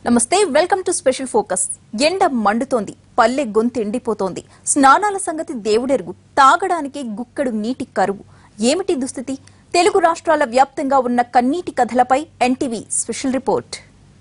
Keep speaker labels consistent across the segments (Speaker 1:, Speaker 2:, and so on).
Speaker 1: నమస్తే welcome to special focus ఎండ మండుతోంది పల్లె గొంతు ఎండిపోతోంది స్నానాల సంగతి దేవుడెరుగు తాగడానికి గుక్కడు నీటి కరువు ఏమిటి దుస్థితి తెలుగు రాష్ట్రాల వ్యాప్తంగా ఉన్న కన్నీటి కథలపై ఎన్టీవీ స్పెషల్ రిపోర్ట్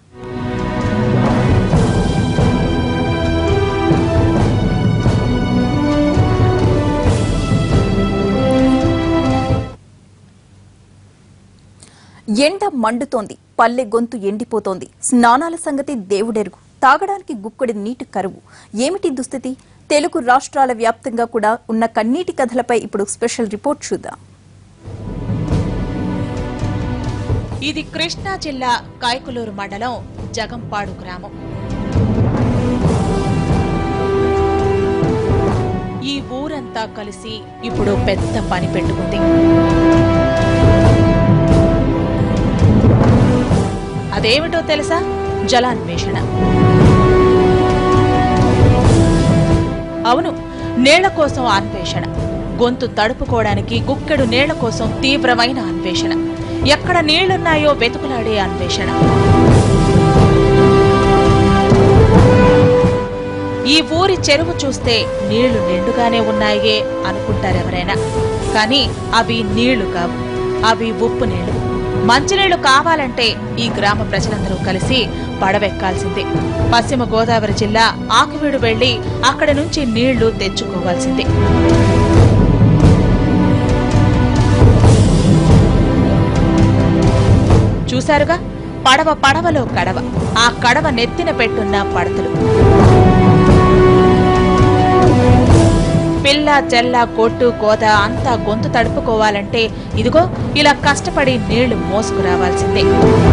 Speaker 1: ఎండ మండుతోంది పల్లె గొంతు ఎండిపోతోంది స్నానాల సంగతి దేవుడెరుగు తాగడానికి గుక్కడి నీటి కరువు ఏమిటి దుస్థితి తెలుగు రాష్ట్రాల వ్యాప్తంగా కూడా ఉన్న కన్నీటి కథలపై ఇప్పుడు స్పెషల్ రిపోర్ట్ చూద్దాం
Speaker 2: ఇది కృష్ణా జిల్లా కాయకులూరు మండలం జగంపాడు గ్రామం ఈ ఊరంతా కలిసి ఇప్పుడు పెద్ద పని పెట్టుకుంది అదేమిటో తెలుసా జలాన్వేషణ అవును నీళ్ల కోసం అన్వేషణ గొంతు తడుపుకోవడానికి గుక్కెడు నీళ్ల కోసం తీవ్రమైన అన్వేషణ ఎక్కడ నీళ్లున్నాయో వెతుకులాడే అన్వేషణ ఈ ఊరి చెరువు చూస్తే నీళ్లు నిండుగానే ఉన్నాయే అనుకుంటారెవరైనా కానీ అవి నీళ్లు కావు అవి ఉప్పు నీళ్లు మంచినీళ్లు కావాలంటే ఈ గ్రామ ప్రజలందరూ కలిసి పడవెక్కాల్సిందే పశ్చిమ గోదావరి జిల్లా ఆకువీడు వెళ్లి అక్కడి నుంచి నీళ్లు తెచ్చుకోవాల్సిందే చూశారుగా పడవ పడవలో కడవ ఆ కడవ నెత్తిన పెట్టున్న పడతలు పిల్ల చెల్ల కొట్టు కోత అంతా గొంతు తడుపుకోవాలంటే ఇదిగో ఇలా కష్టపడి నీళ్లు మోసుకురావాల్సిందే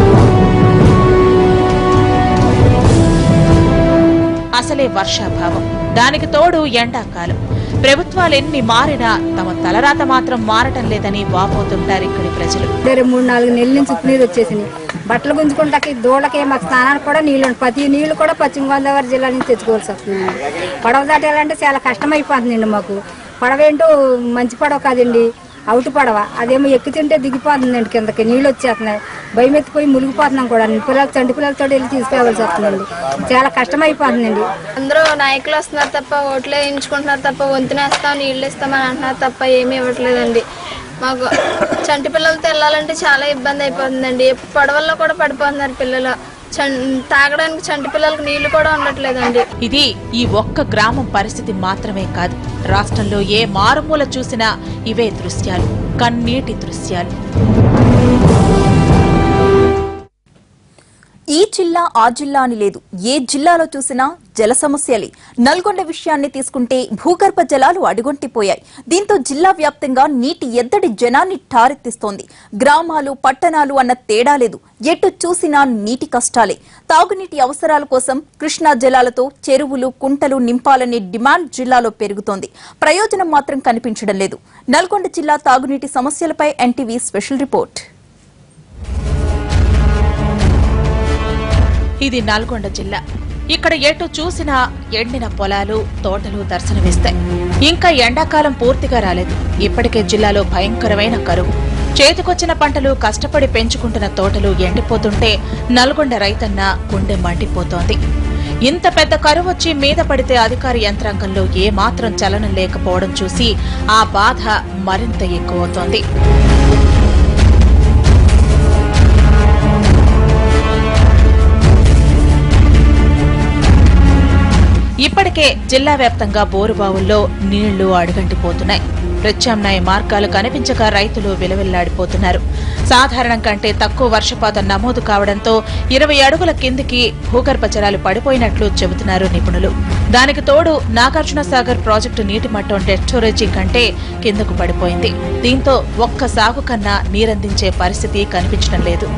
Speaker 2: అసలే వర్షాభావం దానికి తోడు ఎండాకాలం ప్రభుత్వాలెన్ని మారినా తమ తలరాత మాత్రం మారటం లేదని వాపోతుంటారు ఇక్కడి ప్రజలు
Speaker 3: వేరే మూడు నాలుగు నెలల నుంచి ఉప్పు నీరు వచ్చేసినాయి బట్టలు గుంజుకుంటాకి దూడకి మాకు స్నానానికి కూడా నీళ్ళు ఉండవు. ప్రతి నీళ్లు కూడా పశ్చిమ గోదావరి జిల్లా నుంచి తెచ్చుకోవాల్సి వస్తుంది పడవ దాటాలంటే చాలా కష్టం అయిపోతుందండి మాకు పడవ ఏంటో మంచి పడవ కాదండి అవుటు పడవ అదేమో ఎక్కు తింటే దిగిపోతుందండి కిందకి నీళ్ళు వచ్చేస్తున్నాయి భయం ఎత్తిపోయి మునిగిపోతున్నాం కూడా పిల్లలు చంటి పిల్లలతో వెళ్ళి తీసుకురావాల్సి వస్తుందండి చాలా కష్టం అయిపోతుందండి
Speaker 4: అందరూ నాయకులు వస్తున్నారు తప్ప ఓట్లు వేయించుకుంటున్నారు తప్ప వంతునేస్తాం నీళ్ళు ఇస్తామని అంటున్నారు తప్ప ఏమీ ఇవ్వట్లేదండి మాకు చంటి పిల్లలతో వెళ్ళాలంటే చాలా ఇబ్బంది అయిపోతుందండి పడవల్లో కూడా పడిపోతున్నారు పిల్లలు చం తాగడానికి చంటి పిల్లలకు నీళ్లు కూడా ఉండట్లేదండి
Speaker 2: ఇది ఈ ఒక్క గ్రామం పరిస్థితి మాత్రమే కాదు రాష్ట్రంలో ఏ మారుమూల చూసినా ఇవే దృశ్యాలు కన్నీటి దృశ్యాలు
Speaker 1: ఈ జిల్లా ఆ జిల్లా అని లేదు ఏ జిల్లాలో చూసినా జల సమస్యలే నల్గొండ విషయాన్ని తీసుకుంటే భూగర్భ జలాలు అడుగొంటిపోయాయి దీంతో జిల్లా వ్యాప్తంగా నీటి ఎద్దడి జనాన్ని ఠారెత్తిస్తోంది గ్రామాలు పట్టణాలు అన్న తేడా లేదు ఎటు చూసినా నీటి కష్టాలే తాగునీటి అవసరాల కోసం కృష్ణా జలాలతో చెరువులు కుంటలు నింపాలనే డిమాండ్ జిల్లాలో పెరుగుతోంది ప్రయోజనం మాత్రం కనిపించడం లేదు నల్గొండ జిల్లా తాగునీటి సమస్యలపై ఎన్టీవీ స్పెషల్ రిపోర్ట్
Speaker 2: ఇది నల్గొండ జిల్లా ఇక్కడ ఎటు చూసినా ఎండిన పొలాలు తోటలు దర్శనమిస్తాయి ఇంకా ఎండాకాలం పూర్తిగా రాలేదు ఇప్పటికే జిల్లాలో భయంకరమైన కరువు చేతికొచ్చిన పంటలు కష్టపడి పెంచుకుంటున్న తోటలు ఎండిపోతుంటే నల్గొండ రైతన్న గుండె మండిపోతోంది ఇంత పెద్ద కరువు వచ్చి మీద పడితే అధికార యంత్రాంగంలో ఏమాత్రం చలనం లేకపోవడం చూసి ఆ బాధ మరింత ఎక్కువవుతోంది ఇప్పటికే జిల్లా వ్యాప్తంగా బోరుబావుల్లో నీళ్లు అడుగంటిపోతున్నాయి ప్రత్యామ్నాయ మార్గాలు కనిపించక రైతులు విలవిల్లాడిపోతున్నారు సాధారణం కంటే తక్కువ వర్షపాతం నమోదు కావడంతో ఇరవై అడుగుల కిందికి భూగర్భ జలాలు పడిపోయినట్లు చెబుతున్నారు నిపుణులు దానికి తోడు నాగార్జున సాగర్ ప్రాజెక్టు నీటి మట్టం డెడ్ స్టోరేజీ కంటే కిందకు పడిపోయింది దీంతో ఒక్క సాగు కన్నా నీరందించే పరిస్థితి కనిపించడం లేదు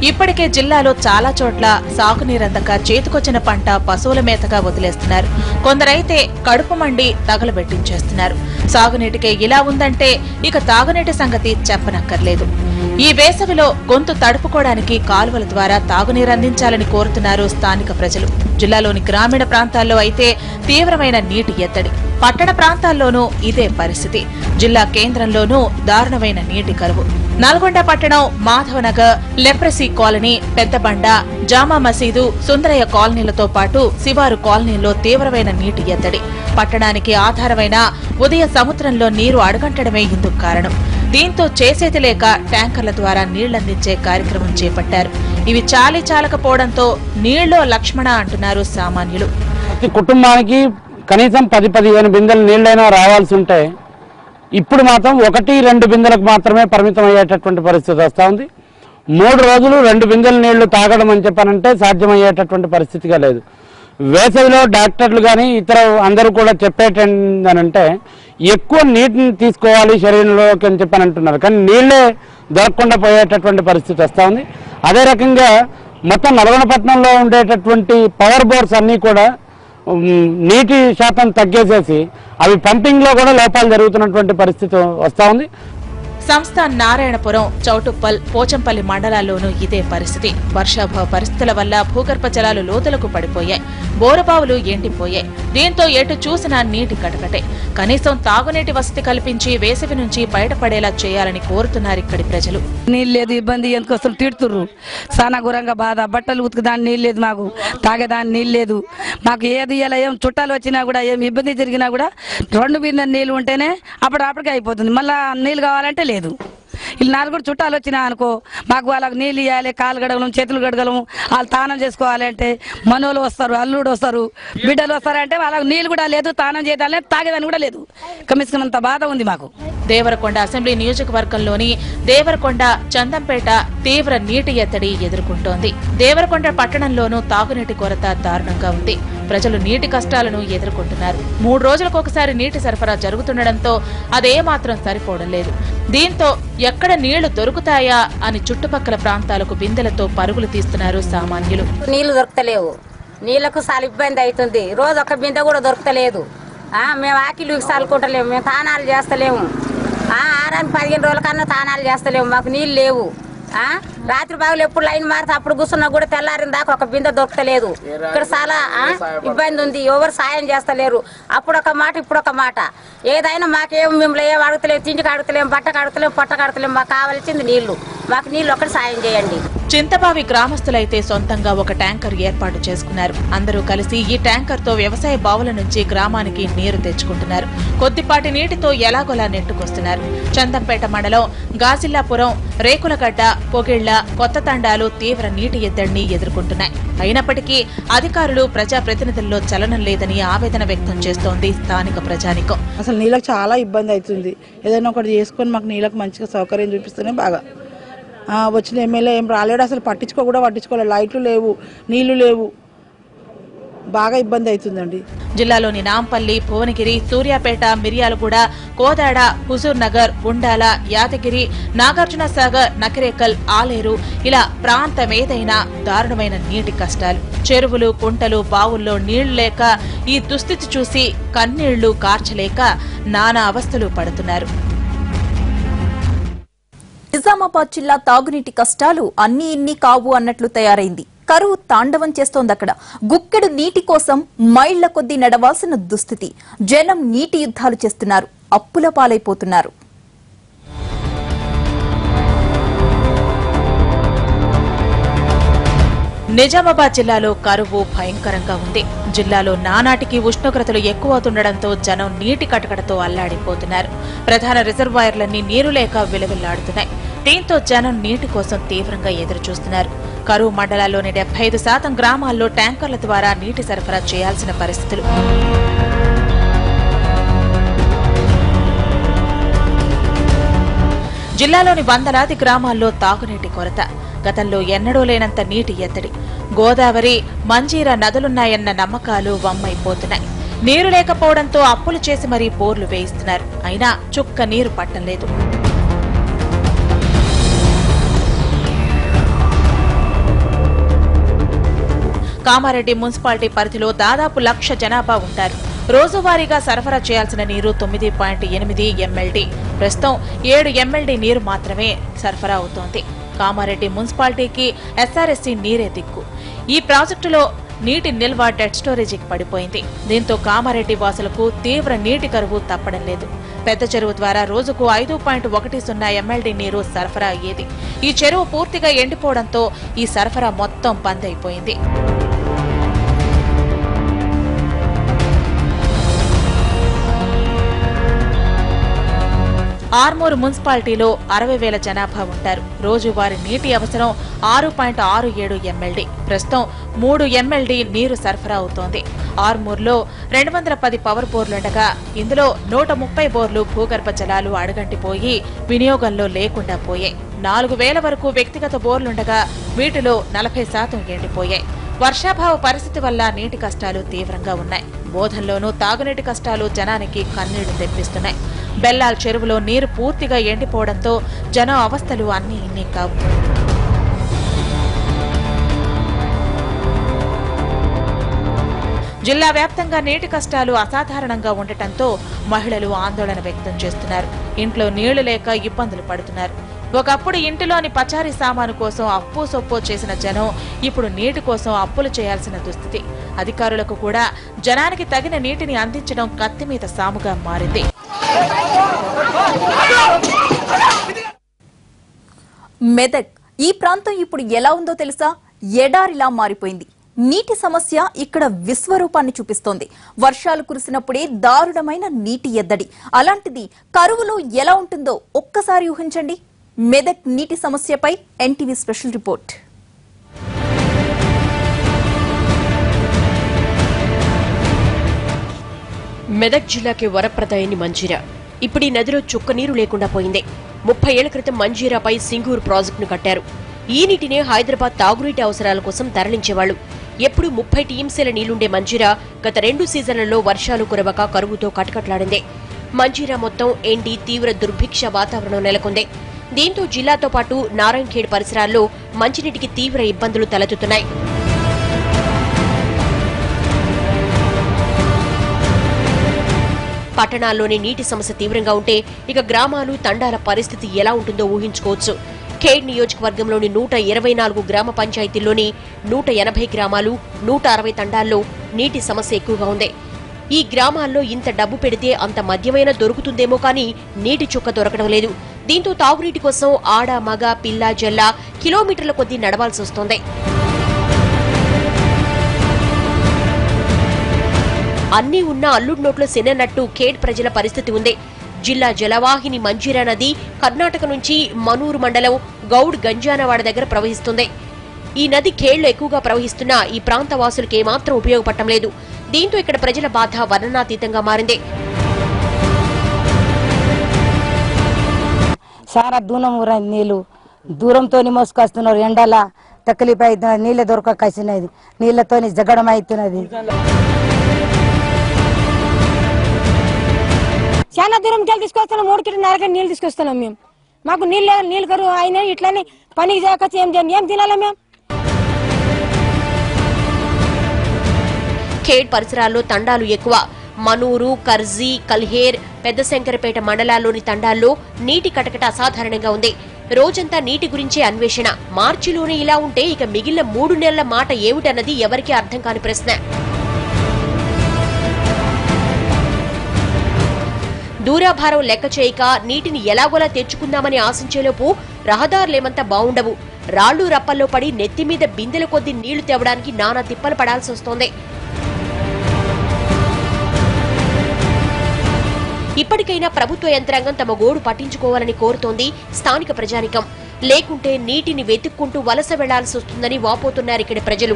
Speaker 2: ఇప్పటికే జిల్లాలో చాలా చోట్ల సాగునీరందక చేతికొచ్చిన పంట పశువుల మేతగా వదిలేస్తున్నారు కొందరైతే కడుపు మండి తగలబెట్టించేస్తున్నారు సాగునీటికే ఇలా ఉందంటే ఇక తాగునీటి సంగతి చెప్పనక్కర్లేదు ఈ వేసవిలో గొంతు తడుపుకోవడానికి కాలువల ద్వారా తాగునీరు అందించాలని కోరుతున్నారు స్థానిక ప్రజలు జిల్లాలోని గ్రామీణ ప్రాంతాల్లో అయితే తీవ్రమైన నీటి ఎద్దడి పట్టణ ప్రాంతాల్లోనూ ఇదే పరిస్థితి జిల్లా కేంద్రంలోనూ దారుణమైన నీటి కరువు నల్గొండ పట్టణం మాధవనగర్ లెప్రసీ కాలనీ పెద్దబండ జామా మసీదు సుందరయ్య కాలనీలతో పాటు శివారు కాలనీల్లో తీవ్రమైన నీటి ఎద్దడి పట్టణానికి ఆధారమైన ఉదయ సముద్రంలో నీరు అడగంటడమే ఇందుకు కారణం దీంతో చేసేది లేక ట్యాంకర్ల ద్వారా నీళ్లందించే కార్యక్రమం చేపట్టారు ఇవి చాలి చాలకపోవడంతో నీళ్లో లక్ష్మణ అంటున్నారు సామాన్యులు
Speaker 5: ప్రతి కుటుంబానికి కనీసం పది పదిహేను బిందెలు నీళ్ళైనా రావాల్సి ఉంటే ఇప్పుడు మాత్రం ఒకటి రెండు బిందెలకు మాత్రమే పరిమితం అయ్యేటటువంటి పరిస్థితి వస్తూ ఉంది మూడు రోజులు రెండు బిందెల నీళ్లు తాగడం అని చెప్పానంటే సాధ్యమయ్యేటటువంటి పరిస్థితిగా లేదు వేసవిలో డాక్టర్లు కానీ ఇతర అందరూ కూడా చెప్పేటంటే ఎక్కువ నీటిని తీసుకోవాలి శరీరంలోకి అని చెప్పని అంటున్నారు కానీ నీళ్ళే దొరకకుండా పోయేటటువంటి పరిస్థితి వస్తూ ఉంది అదే రకంగా మొత్తం నల్గొండపట్నంలో ఉండేటటువంటి పవర్ బోర్డ్స్ అన్నీ కూడా ఉమ్, నీటి శాతం తగ్గేసేసి అవి పంపింగ్లో కూడా లోపాలు జరుగుతున్నటువంటి పరిస్థితి వస్తూ ఉంది
Speaker 2: సంస్థ నారాయణపురం చౌటుప్పల్ పోచంపల్లి మండలాల్లోనూ ఇదే పరిస్థితి వర్షాభావ పరిస్థితుల వల్ల భూగర్భ జలాలు లోతులకు పడిపోయాయి బోరుబావులు ఎండిపోయాయి దీంతో ఎటు చూసినా నీటి కటకటే కనీసం తాగునీటి వసతి కల్పించి వేసవి నుంచి బయటపడేలా చేయాలని కోరుతున్నారు ఇక్కడి ప్రజలు
Speaker 6: నీళ్ళు లేదు ఇబ్బంది ఎందుకు వస్తుంది తిడుతుర్రు చాలా ఘోరంగా బాధ బట్టలు ఉతుకుదాని నీళ్ళు లేదు మాకు తాగేదాని నీళ్ళు లేదు మాకు ఏది ఇలా ఏం చుట్టాలు వచ్చినా కూడా ఏం ఇబ్బంది జరిగినా కూడా రెండు బిందె నీళ్ళు ఉంటేనే అప్పుడు అప్పటికే అయిపోతుంది మళ్ళా నీళ్ళు కావాలంటే లేదు వీళ్ళు నలుగురు చుట్టాలు వచ్చినా అనుకో మాకు వాళ్ళకి నీళ్ళు ఇవ్వాలి కాలు గడగలం చేతులు గడగలం వాళ్ళు తానం చేసుకోవాలి అంటే మనోళ్ళు వస్తారు అల్లుడు వస్తారు బిడ్డలు వస్తారంటే వాళ్ళకి నీళ్ళు కూడా లేదు తానం చేయడానికి తాగేదాన్ని కూడా లేదు కమిషన్ బాధ ఉంది మాకు
Speaker 2: దేవరకొండ అసెంబ్లీ నియోజకవర్గంలోని దేవరకొండ చందంపేట తీవ్ర నీటి ఎత్తడి ఎదుర్కొంటోంది దేవరకొండ పట్టణంలోనూ తాగునీటి కొరత దారుణంగా ఉంది ప్రజలు నీటి కష్టాలను ఎదుర్కొంటున్నారు మూడు రోజులకు ఒకసారి నీటి సరఫరా జరుగుతుండటంతో అదేమాత్రం సరిపోవడం లేదు దీంతో ఎక్కడ నీళ్లు దొరుకుతాయా అని చుట్టుపక్కల ప్రాంతాలకు బిందెలతో పరుగులు తీస్తున్నారు సామాన్యులు
Speaker 3: నీళ్లు దొరకతలేవు నీళ్లకు చాలా ఇబ్బంది అవుతుంది రోజు ఒక బిందె కూడా దొరకతలేదు ఆ, మేము ఆకిలు సాలుకుంటలేము మేము తానాలు చేస్తలేము ఆ, ఆరానికి పదిహేను రోజుల కన్నా తానాలు చేస్తలేము మాకు నీళ్ళు లేవు ఆ, రాత్రి బాగులు ఎప్పుడు లైన్ మారితే అప్పుడు కూర్చున్నా కూడా తెల్లారిన దాకా ఒక బిందె దొరకతలేదు ఇక్కడ చాలా ఆ, ఇబ్బంది ఉంది ఎవరు సాయం చేస్తలేరు అప్పుడు ఒక మాట ఇప్పుడు ఒక మాట ఏదైనా మాకేం మిమ్మల్ని ఏం అడుగుతలేము తిండికి అడుగుతలేము బట్టకు అడుగుతలేము పొట్టకు అడుగుతలేము మాకు కావాల్సింది నీళ్లు మాకు నీళ్ళు ఒకటి సాయం చేయండి
Speaker 2: చింతబావి గ్రామస్తులైతే సొంతంగా ఒక ట్యాంకర్ ఏర్పాటు చేసుకున్నారు అందరూ కలిసి ఈ ట్యాంకర్ తో వ్యవసాయ బావుల నుంచి గ్రామానికి నీరు తెచ్చుకుంటున్నారు కొద్దిపాటి నీటితో ఎలాగోలా నెట్టుకొస్తున్నారు చందంపేట మండలం గాజిల్లాపురం రేకులగడ్డ పొగిళ్ల కొత్త తండాలు తీవ్ర నీటి ఎద్దడిని ఎదుర్కొంటున్నాయి అయినప్పటికీ అధికారులు ప్రజాప్రతినిధుల్లో చలనం లేదని ఆవేదన వ్యక్తం చేస్తోంది స్థానిక ప్రజానికం
Speaker 7: అసలు నీళ్ళకి చాలా ఇబ్బంది అవుతుంది ఏదైనా ఒకటి చేసుకొని మాకు నీళ్ళకి మంచిగా సౌకర్యం చూపిస్తేనే బాగా ఆ, వచ్చిన ఎమ్మెల్యే ఏం రాలేడు అసలు పట్టించుకో కూడా పట్టించుకోలేదు లైట్లు లేవు నీళ్లు లేవు బాగా ఇబ్బంది అవుతుందండి
Speaker 2: జిల్లాలోని నాంపల్లి భువనగిరి సూర్యాపేట మిర్యాలగూడ కోదాడ హుజూర్ నగర్ గుండాల యాదగిరి నాగార్జున సాగర్ నకిరేకల్ ఆలేరు ఇలా ప్రాంతమేదైనా దారుణమైన నీటి కష్టాలు చెరువులు కుంటలు బావుల్లో నీళ్లు లేక ఈ దుస్థితి చూసి కన్నీళ్లు కార్చలేక నానా అవస్థలు పడుతున్నారు
Speaker 1: నిజామాబాద్ జిల్లా తాగునీటి కష్టాలు అన్ని ఇన్ని కావు అన్నట్లు తయారైంది కరువు తాండవం చేస్తోందక్కడ గుక్కెడు నీటి కోసం మైళ్ల కొద్దీ నడవాల్సిన దుస్థితి జనం నీటి యుద్ధాలు చేస్తున్నారు అప్పుల పాలైపోతున్నారు
Speaker 2: నిజామాబాద్ జిల్లాలో కరువు భయంకరంగా ఉంది జిల్లాలో నానాటికి ఉష్ణోగ్రతలు ఎక్కువవుతుండటంతో జనం నీటి కటకటతో అల్లాడిపోతున్నారు ప్రధాన రిజర్వాయర్లన్నీ నీరు లేక విలవిల్లాడుతున్నాయి దీంతో జనం నీటి కోసం తీవ్రంగా ఎదురు చూస్తున్నారు కరువు మండలాల్లోని డెబ్బై ఐదు శాతం గ్రామాల్లో ట్యాంకర్ల ద్వారా నీటి సరఫరా చేయాల్సిన పరిస్థితులు జిల్లాలోని వందలాది గ్రామాల్లో తాగునీటి కొరత గతంలో ఎన్నడూ లేనంత నీటి ఎత్తడి గోదావరి మంజీర నదులున్నాయన్న నమ్మకాలు వమ్మైపోతున్నాయి నీరు లేకపోవడంతో అప్పులు చేసి మరీ బోర్లు వేయిస్తున్నారు అయినా చుక్క నీరు పట్టం లేదు కామారెడ్డి మున్సిపాలిటీ పరిధిలో దాదాపు లక్ష జనాభా ఉంటారు రోజువారీగా సరఫరా చేయాల్సిన నీరు తొమ్మిది పాయింట్ ఎనిమిది ఎంఎల్డీ ప్రస్తుతం ఏడు ఎంఎల్డీ నీరు మాత్రమే సరఫరా అవుతోంది కామారెడ్డి మున్సిపాలిటీకి ఎస్ఆర్ఎస్సీ నీరే దిక్కు ఈ ప్రాజెక్టులో నీటి నిల్వ డెడ్ స్టోరేజీకి పడిపోయింది దీంతో కామారెడ్డి వాసులకు తీవ్ర నీటి కరువు తప్పడం లేదు పెద్ద చెరువు ద్వారా రోజుకు ఐదు పాయింట్ ఒకటి సున్నా ఎంఎల్డీ నీరు సరఫరా అయ్యేది ఈ చెరువు పూర్తిగా ఎండిపోవడంతో ఈ సరఫరా మొత్తం బంద్ అయిపోయింది ఆర్మూరు మున్సిపాలిటీలో అరవై వేల జనాభా ఉంటారు రోజువారీ నీటి అవసరం ఆరు పాయింట్ ఆరు ఏడు ఎంఎల్డీ ప్రస్తుతం మూడు ఎంఎల్డీ నీరు సరఫరా అవుతోంది ఆర్మూర్లో రెండు వందల పది పవర్ బోర్లుండగా ఇందులో నూట ముప్పై బోర్లు భూగర్భ జలాలు అడగంటిపోయి వినియోగంలో లేకుండా పోయాయి నాలుగు వేల వరకు వ్యక్తిగత బోర్లుండగా వీటిలో నలభై శాతం ఎండిపోయాయి వర్షాభావ పరిస్థితి వల్ల నీటి కష్టాలు తీవ్రంగా ఉన్నాయి బోధంలోనూ తాగునీటి కష్టాలు జనానికి కన్నీళ్లు తెప్పిస్తున్నాయి బెల్లాల్ చెరువులో నీరు పూర్తిగా ఎండిపోవడంతో జనం అవస్థలు అన్నీ ఇన్ని కావు జిల్లా వ్యాప్తంగా నీటి కష్టాలు అసాధారణంగా ఉండటంతో మహిళలు ఆందోళన వ్యక్తం చేస్తున్నారు ఇంట్లో నీళ్లు లేక ఇబ్బందులు పడుతున్నారు ఒకప్పుడు ఇంటిలోని పచారీ సామాను కోసం అప్పు సొప్పు చేసిన జనం ఇప్పుడు నీటి కోసం అప్పులు చేయాల్సిన దుస్థితి అధికారులకు కూడా జనానికి తగిన నీటిని అందించడం కత్తి మీద సాముగా మారింది
Speaker 1: మెదక్ ఈ ప్రాంతం ఇప్పుడు ఎలా ఉందో తెలుసా ఎడారిలా మారిపోయింది నీటి సమస్య ఇక్కడ విశ్వరూపాన్ని చూపిస్తోంది వర్షాలు కురిసినప్పుడే దారుణమైన నీటి ఎద్దడి అలాంటిది కరువులో ఎలా ఉంటుందో ఒక్కసారి ఊహించండి మెదక్ నీటి సమస్యపై ఎన్టీవీ స్పెషల్ రిపోర్ట్
Speaker 8: మెదక్ జిల్లాకి వరప్రదాయని మంజీరా ఇప్పుడు ఈ నదిలో చుక్క నీరు లేకుండా పోయింది ముప్పై ఏళ్ల క్రితం మంజీరాపై సింగూరు ప్రాజెక్టును కట్టారు ఈ నీటినే హైదరాబాద్ తాగునీటి అవసరాల కోసం తరలించేవాళ్లు ఎప్పుడు ముప్పై టీఎంసీల నీళ్లుండే మంజీరా గత రెండు సీజన్లలో వర్షాలు కురవక కరువుతో కటకట్లాడింది మంజీరా మొత్తం ఎండి తీవ్ర దుర్భిక్ష వాతావరణం నెలకొంది దీంతో జిల్లాతో పాటు నారాయణఖేడ్ పరిసరాల్లో మంచినీటికి తీవ్ర ఇబ్బందులు తలెత్తుతున్నాయి పట్టణాల్లోని నీటి సమస్య తీవ్రంగా ఉంటే ఇక గ్రామాలు తండాల పరిస్థితి ఎలా ఉంటుందో ఊహించుకోవచ్చు ఖేడ్ నియోజకవర్గంలోని నూట ఇరవై నాలుగు గ్రామ పంచాయతీల్లోని నూట ఎనభై గ్రామాలు నూట అరవై తండాల్లో నీటి సమస్య ఎక్కువగా ఉంది ఈ గ్రామాల్లో ఇంత డబ్బు పెడితే అంత మద్యమైన దొరుకుతుందేమో కానీ నీటి చుక్క దొరకడం లేదు దీంతో తాగునీటి కోసం ఆడ మగ పిల్ల జల్ల కిలోమీటర్ల కొద్దీ నడవాల్సి వస్తోంది అన్నీ ఉన్న అల్లుడి నోట్లో శనన్నట్టు ఖేడ్ ప్రజల పరిస్థితి ఉంది జిల్లా జలవాహిని మంజీరా నది కర్ణాటక నుంచి మనూరు మండలం గౌడ్ గంజానవాడ దగ్గర ప్రవహిస్తుంది ఈ నది ఖేడ్లో ఎక్కువగా ప్రవహిస్తున్నా ఈ ప్రాంత వాసులకు ఏమాత్రం ఉపయోగపడటం లేదు దీంతో ఇక్కడ ప్రజల బాధ వర్ణనాతీతంగా మారింది
Speaker 9: చాలా దూరం ఊరైంది నీళ్ళు దూరంతో మోసుకొస్తున్నారు ఎండల తక్లీఫ్ అవుతున్నది నీళ్ళ దొరక కసినది నీళ్ళతోని జగడం అవుతున్నది
Speaker 10: చాలా దూరంకి వెళ్ళి తీసుకొస్తున్నాం మూడు కిలోన్నరకి నీళ్ళు తీసుకొస్తున్నాం మేము మాకు నీళ్ళు నీళ్ళు కరువు అయినా ఇట్లానే పనికి చేయకొచ్చి ఏం చేయండి ఏం తినాలా మేము
Speaker 8: ఖేడ్ పరిసరాల్లో తండాలు ఎక్కువ మనూరు కర్జీ కల్హేర్ పెద్ద శంకరపేట మండలాల్లోని తండాల్లో నీటి కటకట అసాధారణంగా ఉంది రోజంతా నీటి గురించే అన్వేషణ మార్చిలోనే ఇలా ఉంటే ఇక మిగిలిన మూడు నెలల మాట ఏమిటన్నది ఎవరికీ అర్థం కాని ప్రశ్న దూరాభారం లెక్క చేయక నీటిని ఎలాగోలా తెచ్చుకుందామని ఆశించేలోపు రహదారులేమంతా బావుండవు రాళ్లు రప్పల్లో పడి నెత్తి మీద బిందెల కొద్ది నీళ్లు తేవడానికి నానా తిప్పలు పడాల్సి వస్తోంది ఇప్పటికైనా ప్రభుత్వ యంత్రాంగం తమ గోడు పట్టించుకోవాలని కోరుతోంది స్థానిక ప్రజానికం లేకుంటే నీటిని వెతుక్కుంటూ వలస వెళ్లాల్సి వస్తుందని వాపోతున్నారు ఇక్కడి ప్రజలు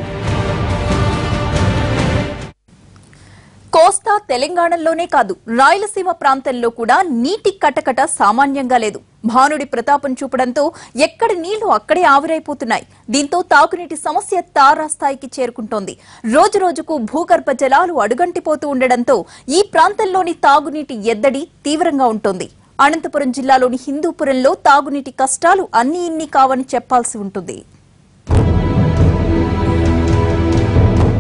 Speaker 1: కోస్తా తెలంగాణలోనే కాదు రాయలసీమ ప్రాంతంలో కూడా నీటి కటకట సామాన్యంగా లేదు భానుడి ప్రతాపం చూపడంతో ఎక్కడి నీళ్లు అక్కడే ఆవిరైపోతున్నాయి దీంతో తాగునీటి సమస్య తారాస్థాయికి చేరుకుంటోంది రోజు రోజుకు భూగర్భ జలాలు అడుగంటిపోతూ ఉండడంతో ఈ ప్రాంతంలోని తాగునీటి ఎద్దడి తీవ్రంగా ఉంటోంది అనంతపురం జిల్లాలోని హిందూపురంలో తాగునీటి కష్టాలు అన్ని ఇన్ని కావని చెప్పాల్సి ఉంటుంది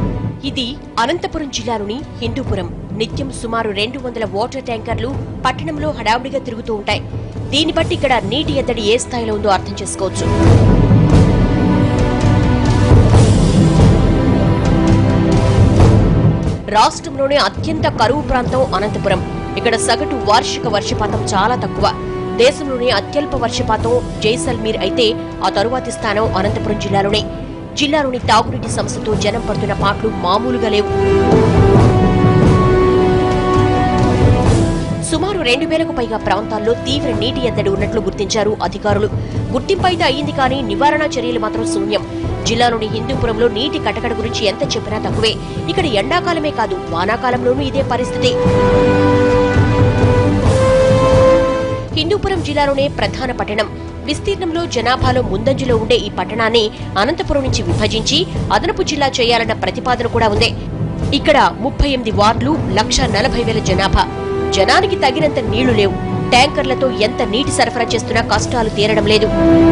Speaker 8: ఇది అనంతపురం జిల్లాలోని హిందూపురం నిత్యం సుమారు రెండు వందల వాటర్ ట్యాంకర్లు పట్టణంలో హడావుడిగా తిరుగుతూ ఉంటాయి దీన్ని బట్టి ఇక్కడ నీటి ఎద్దడి ఏ స్థాయిలో ఉందో అర్థం చేసుకోవచ్చు రాష్ట్రంలోనే అత్యంత కరువు ప్రాంతం అనంతపురం ఇక్కడ సగటు వార్షిక వర్షపాతం చాలా తక్కువ దేశంలోనే అత్యల్ప వర్షపాతం జైసల్మీర్ అయితే ఆ తరువాతి స్థానం అనంతపురం జిల్లాలోనే జిల్లాలోని తాగునీటి సమస్యతో జనం పడుతున్న పాటలు మామూలుగా లేవు సుమారు రెండు వేలకు పైగా ప్రాంతాల్లో తీవ్ర నీటి ఎద్దడి ఉన్నట్లు గుర్తించారు అధికారులు గుర్తింపు అయితే అయ్యింది కానీ నివారణ చర్యలు మాత్రం శూన్యం జిల్లాలోని హిందూపురంలో నీటి కటకడ గురించి ఎంత చెప్పినా తక్కువే ఇక్కడ ఎండాకాలమే కాదు వానాకాలంలోనూ ఇదే పరిస్థితి హిందూపురం జిల్లాలోనే ప్రధాన పట్టణం విస్తీర్ణంలో జనాభాలో ముందంజలో ఉండే ఈ పట్టణాన్ని అనంతపురం నుంచి విభజించి అదనపు జిల్లా చేయాలన్న ప్రతిపాదన కూడా ఉంది ఇక్కడ ముప్పై ఎనిమిది వార్డులు లక్ష నలభై వేల జనాభా జనానికి తగినంత నీళ్లు లేవు ట్యాంకర్లతో ఎంత నీటి సరఫరా చేస్తున్నా కష్టాలు తీరడం లేదు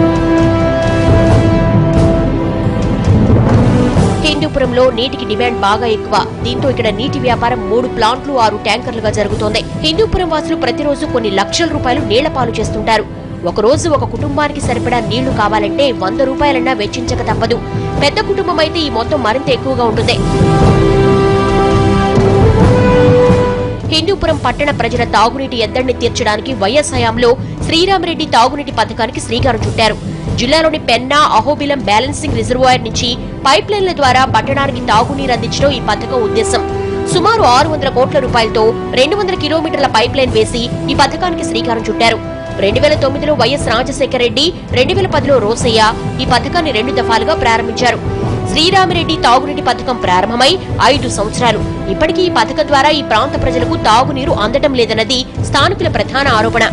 Speaker 8: హిందూపురంలో నీటికి డిమాండ్ బాగా ఎక్కువ దీంతో ఇక్కడ నీటి వ్యాపారం మూడు ప్లాంట్లు ఆరు ట్యాంకర్లుగా జరుగుతోంది హిందూపురం వాసులు ప్రతిరోజు కొన్ని లక్షల రూపాయలు నీళ్ల పాలు చేస్తుంటారు ఒక రోజు ఒక కుటుంబానికి సరిపడా నీళ్లు కావాలంటే వంద రూపాయలన్నా వెచ్చించక తప్పదు పెద్ద కుటుంబం అయితే ఈ మొత్తం మరింత ఎక్కువగా ఉంటుంది హిందూపురం పట్టణ ప్రజల తాగునీటి ఎద్దడిని తీర్చడానికి వైఎస్ హయాంలో శ్రీరామరెడ్డి తాగునీటి పథకానికి శ్రీకారం చుట్టారు జిల్లాలోని పెన్నా అహోబిలం బ్యాలెన్సింగ్ రిజర్వాయర్ నుంచి పైప్ లైన్ల ద్వారా పట్టణానికి తాగునీరు అందించడం ఈ పథకం ఉద్దేశం సుమారు ఆరు వందల కోట్ల రూపాయలతో రెండు వందల కిలోమీటర్ల పైప్ లైన్ వేసి ఈ పథకానికి శ్రీకారం చుట్టారు రెండు వేల తొమ్మిదిలో వైఎస్ రాజశేఖర రెడ్డి రెండు వేల పదిలో రోసయ్య ఈ పథకాన్ని రెండు దఫాలుగా ప్రారంభించారు శ్రీరామిరెడ్డి తాగునీటి పథకం ప్రారంభమై ఐదు సంవత్సరాలు ఇప్పటికీ ఈ పథకం ద్వారా ఈ ప్రాంత ప్రజలకు తాగునీరు అందడం లేదన్నది స్థానికుల ప్రధాన ఆరోపణ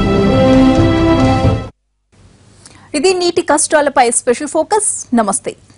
Speaker 1: ఇది నీటి కష్టాలపై స్పెషల్ ఫోకస్ నమస్తే